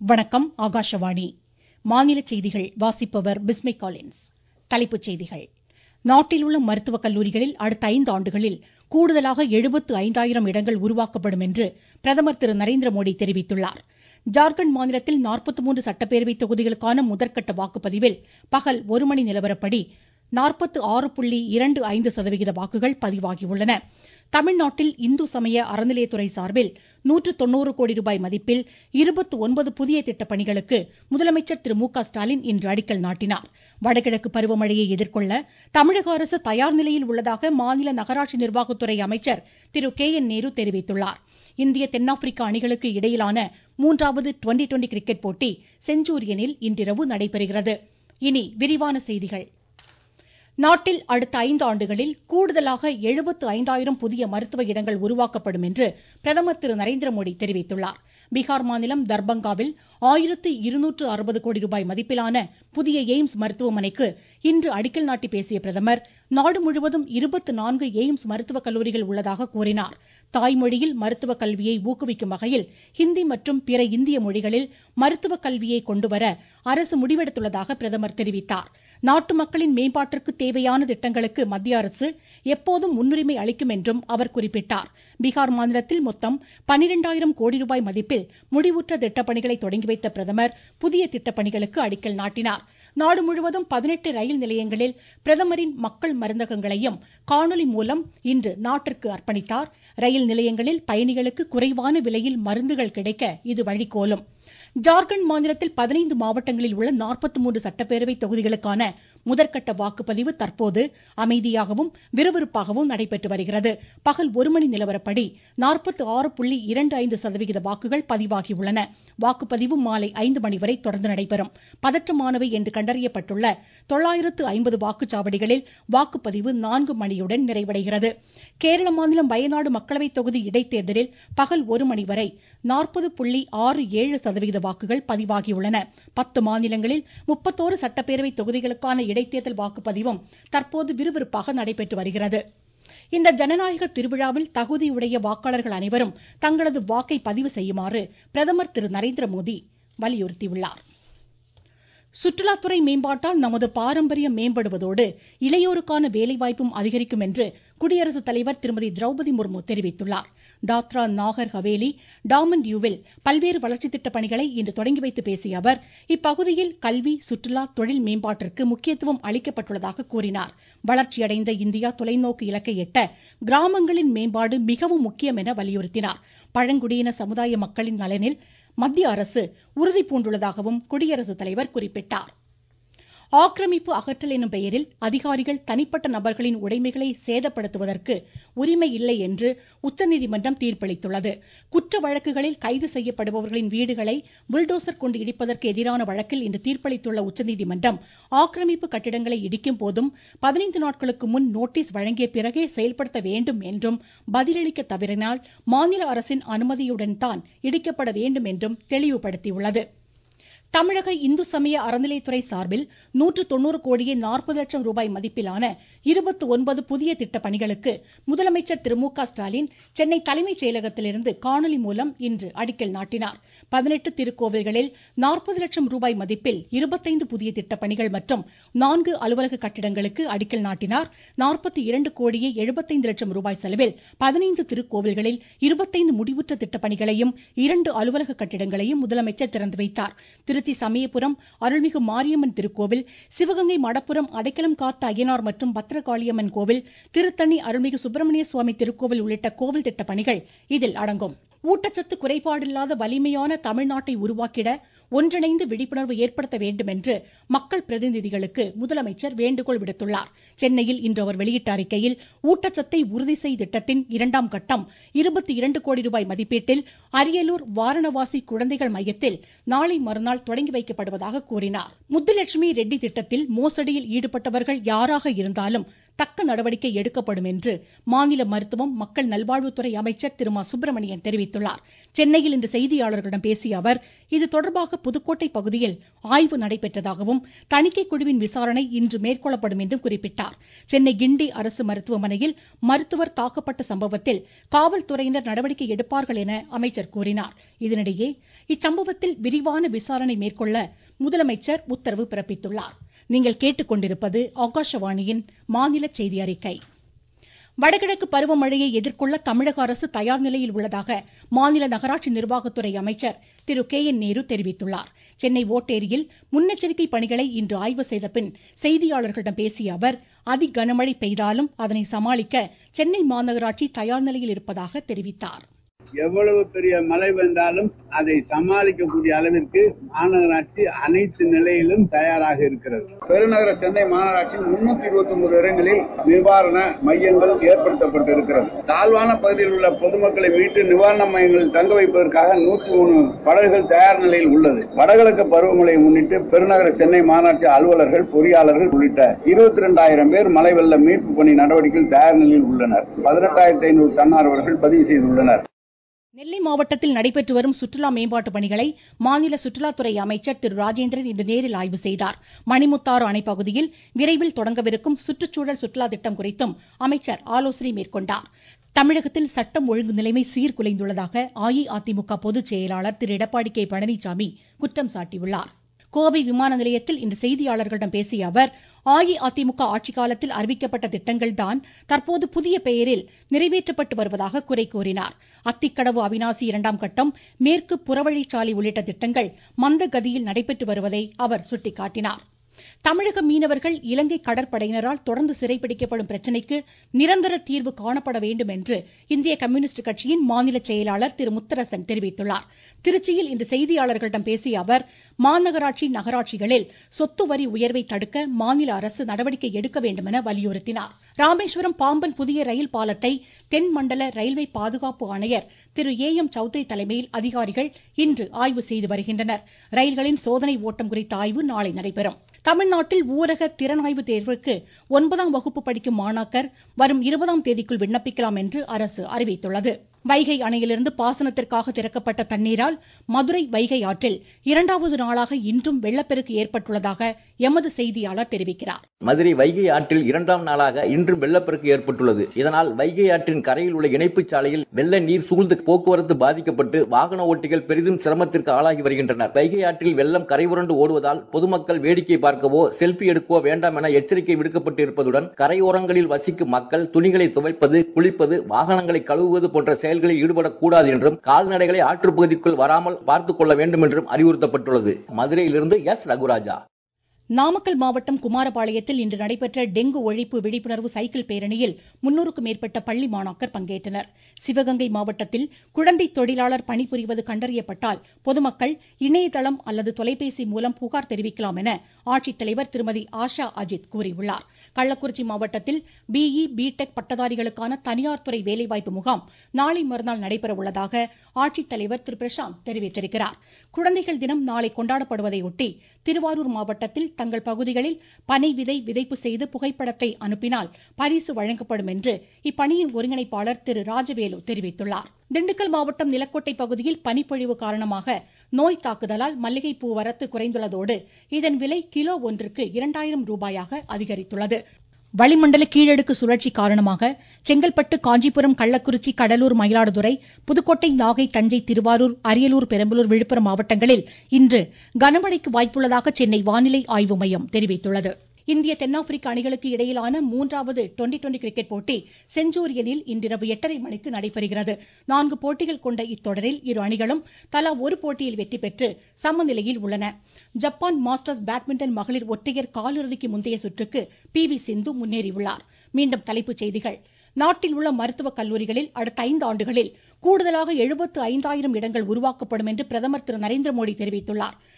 வணக்கம் ஆகாஷவாணி மாநில செய்திகள் வாசிப்பவர் பிஸ்மி காலின்ஸ் தலைப்புச் செய்திகள் நாட்டில் உள்ள மருத்துவக் கல்லூரிகளில் அடுத்த ஐந்து ஆண்டுகளில் கூடுதலாக எழுபத்து ஐந்தாயிரம் இடங்கள் உருவாக்கப்படும் என்று பிரதமர் திரு நரேந்திர மோடி தெரிவித்துள்ளார் ஜார்க்கண்ட் மாநிலத்தில் நாற்பத்து மூன்று சட்டப்பேரவை தொகுதிகளுக்கான முதற்கட்ட வாக்குப்பதிவில் பகல் ஒரு மணி நிலவரப்படி நாற்பத்து ஆறு புள்ளி இரண்டு ஐந்து சதவிகித வாக்குகள் பதிவாகியுள்ளன தமிழ்நாட்டில் இந்து சமய அறநிலையத்துறை சார்பில் நூற்று தொண்ணூறு கோடி ரூபாய் மதிப்பில் இருபத்து ஒன்பது புதிய திட்டப் பணிகளுக்கு முதலமைச்சர் திரு மு க ஸ்டாலின் இன்று அடிக்கல் நாட்டினார் வடகிழக்கு பருவமழையை எதிர்கொள்ள தமிழக அரசு தயார் நிலையில் உள்ளதாக மாநில நகராட்சி நிர்வாகத்துறை அமைச்சர் திரு கே என் நேரு தெரிவித்துள்ளார் இந்திய தென்னாப்பிரிக்க அணிகளுக்கு இடையிலான மூன்றாவது டுவெண்டி டுவெண்டி கிரிக்கெட் போட்டி செஞ்சூரியனில் இன்றிரவு நடைபெறுகிறது இனி விரிவான செய்திகள் நாட்டில் அடுத்த ஐந்து ஆண்டுகளில் கூடுதலாக எழுபத்து ஐந்தாயிரம் புதிய மருத்துவ இடங்கள் உருவாக்கப்படும் என்று பிரதமர் திரு நரேந்திர மோடி தெரிவித்துள்ளார் பீகார் மாநிலம் தர்பங்காவில் ஆயிரத்து இருநூற்று அறுபது கோடி ரூபாய் மதிப்பிலான புதிய எய்ம்ஸ் மருத்துவமனைக்கு இன்று அடிக்கல் நாட்டி பேசிய பிரதமர் நாடு முழுவதும் இருபத்து நான்கு எய்ம்ஸ் மருத்துவக் கல்லூரிகள் உள்ளதாக கூறினார் தாய்மொழியில் மருத்துவ கல்வியை ஊக்குவிக்கும் வகையில் ஹிந்தி மற்றும் பிற இந்திய மொழிகளில் மருத்துவ கல்வியை கொண்டுவர அரசு முடிவெடுத்துள்ளதாக பிரதமர் தெரிவித்தார் நாட்டு மக்களின் மேம்பாட்டிற்கு தேவையான திட்டங்களுக்கு மத்திய அரசு எப்போதும் முன்னுரிமை அளிக்கும் என்றும் அவர் குறிப்பிட்டார் பீகார் மாநிலத்தில் மொத்தம் பனிரெண்டாயிரம் கோடி ரூபாய் மதிப்பில் முடிவுற்ற திட்டப்பணிகளை தொடங்கி வைத்த பிரதமர் புதிய திட்டப்பணிகளுக்கு அடிக்கல் நாட்டினார் நாடு முழுவதும் பதினெட்டு ரயில் நிலையங்களில் பிரதமரின் மக்கள் மருந்தகங்களையும் காணொலி மூலம் இன்று நாட்டிற்கு அர்ப்பணித்தார் ரயில் நிலையங்களில் பயணிகளுக்கு குறைவான விலையில் மருந்துகள் கிடைக்க இது வழிகோலும் ஜார்க்கண்ட் மாநிலத்தில் பதினைந்து மாவட்டங்களில் உள்ள நாற்பத்தி மூன்று சட்டப்பேரவை தொகுதிகளுக்கான முதற்கட்ட வாக்குப்பதிவு தற்போது அமைதியாகவும் விறுவிறுப்பாகவும் நடைபெற்று வருகிறது பகல் ஒரு மணி நிலவரப்படி நாற்பத்தி ஆறு புள்ளி இரண்டு ஐந்து சதவிகித வாக்குகள் பதிவாகியுள்ளன வாக்குப்பதிவு மாலை ஐந்து மணி வரை தொடர்ந்து நடைபெறும் பதற்றமானவை என்று கண்டறியப்பட்டுள்ள தொள்ளாயிரத்து ஐம்பது வாக்குச்சாவடிகளில் வாக்குப்பதிவு நான்கு மணியுடன் நிறைவடைகிறது கேரள மாநிலம் வயநாடு மக்களவை தொகுதி இடைத்தேர்தலில் பகல் ஒரு மணி வரை நாற்பது புள்ளி ஆறு ஏழு சதவிகித வாக்குகள் பதிவாகியுள்ளன பத்து மாநிலங்களில் முப்பத்தோரு சட்டப்பேரவை தொகுதிகளுக்கான இடைத்தேர்தல் வாக்குப்பதிவும் தற்போது விறுவிறுப்பாக நடைபெற்று வருகிறது இந்த ஜனநாயக திருவிழாவில் தகுதியுடைய வாக்காளர்கள் அனைவரும் தங்களது வாக்கை பதிவு செய்யுமாறு பிரதமர் திரு நரேந்திர மோடி வலியுறுத்தியுள்ளார் சுற்றுலாத்துறை மேம்பாட்டால் நமது பாரம்பரியம் மேம்படுவதோடு இளையோருக்கான வேலைவாய்ப்பும் அதிகரிக்கும் என்று குடியரசுத் தலைவர் திருமதி திரௌபதி முர்மு தெரிவித்துள்ளார் தாத்ரா நாகர் ஹவேலி டாமன் டியூவில் பல்வேறு வளர்ச்சி திட்ட பணிகளை இன்று தொடங்கி வைத்து பேசிய அவர் இப்பகுதியில் கல்வி சுற்றுலா தொழில் மேம்பாட்டிற்கு முக்கியத்துவம் அளிக்கப்பட்டுள்ளதாக கூறினார் வளர்ச்சியடைந்த இந்தியா தொலைநோக்கு இலக்கை எட்ட கிராமங்களின் மேம்பாடு மிகவும் முக்கியம் என வலியுறுத்தினார் பழங்குடியின சமுதாய மக்களின் நலனில் மத்திய அரசு உறுதி பூண்டுள்ளதாகவும் குடியரசுத் தலைவர் குறிப்பிட்டார் ஆக்கிரமிப்பு அகற்றல் எனும் பெயரில் அதிகாரிகள் தனிப்பட்ட நபர்களின் உடைமைகளை சேதப்படுத்துவதற்கு உரிமை இல்லை என்று உச்சநீதிமன்றம் தீர்ப்பளித்துள்ளது குற்ற வழக்குகளில் கைது செய்யப்படுபவர்களின் வீடுகளை புல்டோசர் கொண்டு இடிப்பதற்கு எதிரான வழக்கில் இன்று தீர்ப்பளித்துள்ள உச்சநீதிமன்றம் ஆக்கிரமிப்பு கட்டிடங்களை இடிக்கும் போதும் பதினைந்து நாட்களுக்கு முன் நோட்டீஸ் வழங்கிய பிறகே செயல்படுத்த வேண்டும் என்றும் பதிலளிக்க தவறினால் மாநில அரசின் அனுமதியுடன் தான் இடிக்கப்பட வேண்டும் என்றும் தெளிவுபடுத்தியுள்ளது தமிழக இந்து சமய அறநிலைத்துறை சார்பில் நூற்று தொண்ணூறு கோடியே நாற்பது லட்சம் ரூபாய் மதிப்பிலான இருபத்தி ஒன்பது புதிய திட்ட பணிகளுக்கு முதலமைச்சர் திரு மு க ஸ்டாலின் சென்னை தலைமைச் செயலகத்திலிருந்து காணொலி மூலம் இன்று அடிக்கல் நாட்டினார் பதினெட்டு திருக்கோவில்களில் நாற்பது லட்சம் ரூபாய் மதிப்பில் இருபத்தைந்து புதிய திட்ட பணிகள் மற்றும் நான்கு அலுவலக கட்டிடங்களுக்கு அடிக்கல் நாட்டினார் நாற்பத்தி இரண்டு கோடியே எழுபத்தைந்து லட்சம் ரூபாய் செலவில் பதினைந்து திருக்கோவில்களில் இருபத்தைந்து முடிவுற்ற திட்ட பணிகளையும் இரண்டு அலுவலக கட்டிடங்களையும் முதலமைச்சர் திறந்து வைத்தார் திருச்சி சமயபுரம் அருள்மிகு மாரியம்மன் திருக்கோவில் சிவகங்கை மடப்புரம் அடைக்கலம் காத்த ஐயனார் மற்றும் பத்திரகாளியம்மன் கோவில் திருத்தணி அருள்மிகு சுப்பிரமணிய சுவாமி திருக்கோவில் உள்ளிட்ட கோவில் திட்ட பணிகள் இதில் அடங்கும் ஊட்டச்சத்து குறைபாடில்லாத வலிமையான தமிழ்நாட்டை உருவாக்கிட ஒன்றிணைந்து விழிப்புணர்வு ஏற்படுத்த வேண்டும் என்று மக்கள் பிரதிநிதிகளுக்கு முதலமைச்சர் வேண்டுகோள் விடுத்துள்ளார் சென்னையில் இன்று அவர் வெளியிட்ட அறிக்கையில் ஊட்டச்சத்தை உறுதி செய் திட்டத்தின் இரண்டாம் கட்டம் இருபத்தி இரண்டு கோடி ரூபாய் மதிப்பீட்டில் அரியலூர் வாரணவாசி குழந்தைகள் மையத்தில் நாளை மறுநாள் தொடங்கி வைக்கப்படுவதாக கூறினார் முத்துலட்சுமி ரெட்டி திட்டத்தில் மோசடியில் ஈடுபட்டவர்கள் யாராக இருந்தாலும் தக்க நடவடிக்கை எடுக்கப்படும் என்று மாநில மருத்துவம் மக்கள் நல்வாழ்வுத்துறை அமைச்சர் திரு மா சுப்பிரமணியன் தெரிவித்துள்ளார் சென்னையில் இன்று செய்தியாளர்களிடம் பேசிய அவர் இது தொடர்பாக புதுக்கோட்டை பகுதியில் ஆய்வு நடைபெற்றதாகவும் தணிக்கை குழுவின் விசாரணை இன்று மேற்கொள்ளப்படும் என்றும் குறிப்பிட்டார் சென்னை கிண்டி அரசு மருத்துவமனையில் மருத்துவர் தாக்கப்பட்ட சம்பவத்தில் காவல்துறையினர் நடவடிக்கை எடுப்பார்கள் என அமைச்சர் கூறினார் இதனிடையே இச்சம்பவத்தில் விரிவான விசாரணை மேற்கொள்ள முதலமைச்சர் உத்தரவு பிறப்பித்துள்ளார் நீங்கள் கேட்டுக்கொண்டிருப்பது ஆகாஷவாணியின் மாநில செய்தி அறிக்கை வடகிழக்கு பருவமழையை எதிர்கொள்ள தமிழக அரசு தயார் நிலையில் உள்ளதாக மாநில நகராட்சி நிர்வாகத்துறை அமைச்சர் திரு கே என் நேரு தெரிவித்துள்ளார் சென்னை ஓட்டேரியில் முன்னெச்சரிக்கை பணிகளை இன்று ஆய்வு செய்த பின் செய்தியாளர்களிடம் பேசிய அவர் அதி கனமழை பெய்தாலும் அதனை சமாளிக்க சென்னை மாநகராட்சி தயார் நிலையில் இருப்பதாக தெரிவித்தார் எவ்வளவு பெரிய மழை வந்தாலும் அதை சமாளிக்கக்கூடிய அளவிற்கு மாநகராட்சி அனைத்து நிலையிலும் தயாராக இருக்கிறது பெருநகர சென்னை மாநகராட்சியில் முன்னூத்தி இருபத்தி ஒன்பது இடங்களில் நிவாரண மையங்கள் ஏற்படுத்தப்பட்டு இருக்கிறது தாழ்வான பகுதியில் உள்ள பொதுமக்களை மீட்டு நிவாரண மையங்களில் தங்க வைப்பதற்காக நூத்தி மூணு படகுகள் தயார் நிலையில் உள்ளது வடகிழக்கு பருவமழையை முன்னிட்டு பெருநகர சென்னை மாநகராட்சி அலுவலர்கள் பொறியாளர்கள் உள்ளிட்ட இருபத்தி இரண்டாயிரம் பேர் மழை வெள்ள மீட்பு பணி நடவடிக்கையில் தயார் நிலையில் உள்ளனர் பதினெட்டாயிரத்தி ஐநூறு தன்னார்வர்கள் பதிவு செய்துள்ளனர் நெல்லை மாவட்டத்தில் நடைபெற்று வரும் சுற்றுலா மேம்பாட்டு பணிகளை மாநில சுற்றுலாத்துறை அமைச்சர் திரு ராஜேந்திரன் இன்று நேரில் ஆய்வு செய்தார் மணிமுத்தாறு அணை பகுதியில் விரைவில் தொடங்கவிருக்கும் சுற்றுச்சூழல் சுற்றுலா திட்டம் குறித்தும் அமைச்சர் ஆலோசனை மேற்கொண்டார் தமிழகத்தில் சட்டம் ஒழுங்கு நிலைமை சீர்குலைந்துள்ளதாக அஇஅதிமுக பொதுச் செயலாளர் திரு எடப்பாடி கே பழனிசாமி குற்றம் சாட்டியுள்ளார் கோவை விமான நிலையத்தில் இன்று செய்தியாளர்களிடம் பேசிய அவர் அஇஅதிமுக ஆட்சி காலத்தில் அறிவிக்கப்பட்ட திட்டங்கள்தான் தற்போது புதிய பெயரில் நிறைவேற்றப்பட்டு வருவதாக குறை கூறினார் அத்திக்கடவு அவினாசி இரண்டாம் கட்டம் மேற்கு புறவழிச்சாலை உள்ளிட்ட திட்டங்கள் மந்த கதியில் நடைபெற்று வருவதை அவர் சுட்டிக்காட்டினார் தமிழக மீனவர்கள் இலங்கை கடற்படையினரால் தொடர்ந்து சிறைப்பிடிக்கப்படும் பிரச்சினைக்கு நிரந்தர தீர்வு காணப்பட வேண்டும் என்று இந்திய கம்யூனிஸ்ட் கட்சியின் மாநில செயலாளர் திரு முத்தரசன் தெரிவித்துள்ளார் திருச்சியில் இன்று செய்தியாளர்களிடம் பேசிய அவர் மாநகராட்சி நகராட்சிகளில் சொத்து வரி உயர்வை தடுக்க மாநில அரசு நடவடிக்கை எடுக்க வேண்டும் என வலியுறுத்தினார் ராமேஸ்வரம் பாம்பன் புதிய ரயில் பாலத்தை தென் மண்டல ரயில்வே பாதுகாப்பு ஆணையர் திரு ஏ எம் சௌத்ரி தலைமையில் அதிகாரிகள் இன்று ஆய்வு செய்து வருகின்றனர் ரயில்களின் சோதனை ஓட்டம் குறித்த ஆய்வு நாளை நடைபெறும் தமிழ்நாட்டில் ஊரக திறனாய்வு தேர்வுக்கு ஒன்பதாம் வகுப்பு படிக்கும் மாணாக்கர் வரும் இருபதாம் தேதிக்குள் விண்ணப்பிக்கலாம் என்று அரசு அறிவித்துள்ளது வைகை அணையிலிருந்து பாசனத்திற்காக திறக்கப்பட்ட தண்ணீரால் மதுரை வைகை ஆற்றில் இரண்டாவது நாளாக இன்றும் வெள்ளப்பெருக்கு ஏற்பட்டுள்ளதாக எமது செய்தியாளர் தெரிவிக்கிறார் மதுரை வைகை ஆற்றில் இரண்டாம் நாளாக இன்றும் வெள்ளப்பெருக்கு ஏற்பட்டுள்ளது இதனால் வைகை ஆற்றின் கரையில் உள்ள இணைப்புச் சாலையில் வெள்ள நீர் சூழ்ந்து போக்குவரத்து பாதிக்கப்பட்டு வாகன ஓட்டிகள் பெரிதும் சிரமத்திற்கு ஆளாகி வருகின்றனர் வைகை ஆற்றில் வெள்ளம் கரைபுரண்டு ஓடுவதால் பொதுமக்கள் வேடிக்கை பார்க்கவோ செல்பி எடுக்கவோ வேண்டாம் என எச்சரிக்கை விடுக்கப்பட்டு இருப்பதுடன் கரையோரங்களில் வசிக்கும் மக்கள் துணிகளை துவைப்பது குளிப்பது வாகனங்களை கழுவுவது போன்ற செயல்களில் ஈடுபடக்கூடாது என்றும் கால்நடைகளை ஆற்றுப்பகுதிக்குள் வராமல் பார்த்துக் கொள்ள வேண்டும் என்றும் அறிவுறுத்தப்பட்டுள்ளது மதுரையிலிருந்து எஸ் ரகுராஜா நாமக்கல் மாவட்டம் குமாரபாளையத்தில் இன்று நடைபெற்ற டெங்கு ஒழிப்பு விழிப்புணர்வு சைக்கிள் பேரணியில் முன்னூறுக்கும் மேற்பட்ட பள்ளி மாணாக்கர் பங்கேற்றனர் சிவகங்கை மாவட்டத்தில் குழந்தை தொழிலாளர் பணிபுரிவது கண்டறியப்பட்டால் பொதுமக்கள் இணையதளம் அல்லது தொலைபேசி மூலம் புகார் தெரிவிக்கலாம் என ஆட்சித்தலைவர் திருமதி ஆஷா அஜித் கூறியுள்ளார் கள்ளக்குறிச்சி மாவட்டத்தில் பிஇ பிடெக் பட்டதாரிகளுக்கான தனியார் துறை வேலைவாய்ப்பு முகாம் நாளை மறுநாள் நடைபெற உள்ளதாக ஆட்சித்தலைவர் திரு பிரசாந்த் தெரிவித்திருக்கிறார் குழந்தைகள் தினம் நாளை கொண்டாடப்படுவதையொட்டி திருவாரூர் மாவட்டத்தில் தங்கள் பகுதிகளில் பனை விதை விதைப்பு செய்து புகைப்படத்தை அனுப்பினால் பரிசு வழங்கப்படும் என்று இப்பணியின் ஒருங்கிணைப்பாளர் திரு ராஜவேலு தெரிவித்துள்ளார் திண்டுக்கல் மாவட்டம் நிலக்கோட்டை பகுதியில் பனிப்பொழிவு காரணமாக நோய் தாக்குதலால் மல்லிகைப்பூ வரத்து குறைந்துள்ளதோடு இதன் விலை கிலோ ஒன்றுக்கு இரண்டாயிரம் ரூபாயாக அதிகரித்துள்ளது வளிமண்டல கீழடுக்கு சுழற்சி காரணமாக செங்கல்பட்டு காஞ்சிபுரம் கள்ளக்குறிச்சி கடலூர் மயிலாடுதுறை புதுக்கோட்டை நாகை தஞ்சை திருவாரூர் அரியலூர் பெரம்பலூர் விழுப்புரம் மாவட்டங்களில் இன்று கனமழைக்கு வாய்ப்புள்ளதாக சென்னை வானிலை ஆய்வு மையம் தெரிவித்துள்ளது இந்திய தென்னாப்பிரிக்க அணிகளுக்கு இடையிலான மூன்றாவது டுவெண்டி டுவெண்டி கிரிக்கெட் போட்டி செஞ்சூரியனில் இன்றிரவு எட்டரை மணிக்கு நடைபெறுகிறது நான்கு போட்டிகள் கொண்ட இத்தொடரில் இரு அணிகளும் தலா ஒரு போட்டியில் வெற்றி பெற்று சமநிலையில் உள்ளன ஜப்பான் மாஸ்டர்ஸ் பேட்மிண்டன் மகளிர் ஒற்றையர் காலிறுதிக்கு முந்தைய சுற்றுக்கு பி வி சிந்து முன்னேறியுள்ளார் மீண்டும் தலைப்புச் செய்திகள் நாட்டில் உள்ள மருத்துவக் கல்லூரிகளில் அடுத்த ஐந்து ஆண்டுகளில் கூடுதலாக எழுபத்து ஐந்தாயிரம் இடங்கள் உருவாக்கப்படும் என்று பிரதமர் திரு நரேந்திர மோடி தெரிவித்துள்ளார்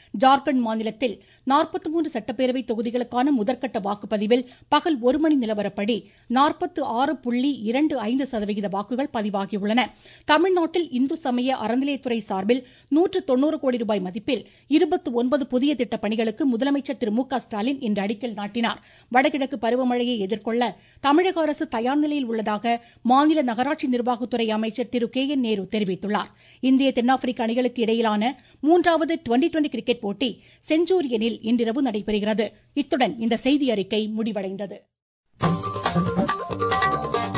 ஜார்க்கண்ட் மாநிலத்தில் நாற்பத்தி மூன்று சட்டப்பேரவை தொகுதிகளுக்கான முதற்கட்ட வாக்குப்பதிவில் பகல் ஒரு மணி நிலவரப்படி நாற்பத்து ஆறு புள்ளி இரண்டு ஐந்து சதவிகித வாக்குகள் பதிவாகியுள்ளன தமிழ்நாட்டில் இந்து சமய அறநிலையத்துறை சார்பில் நூற்று தொண்ணூறு கோடி ரூபாய் மதிப்பில் இருபத்தி ஒன்பது புதிய திட்ட பணிகளுக்கு முதலமைச்சர் திரு மு க ஸ்டாலின் இன்று அடிக்கல் நாட்டினார் வடகிழக்கு பருவமழையை எதிர்கொள்ள தமிழக அரசு தயார் நிலையில் உள்ளதாக மாநில நகராட்சி நிர்வாகத்துறை அமைச்சர் திரு கே என் நேரு தெரிவித்துள்ளார் இந்திய தென்னாப்பிரிக்க அணிகளுக்கு இடையிலான மூன்றாவது டுவெண்டி டுவெண்டி கிரிக்கெட் போட்டி செஞ்சூரியனில் இன்றிரவு நடைபெறுகிறது இத்துடன் இந்த செய்தி அறிக்கை முடிவடைந்தது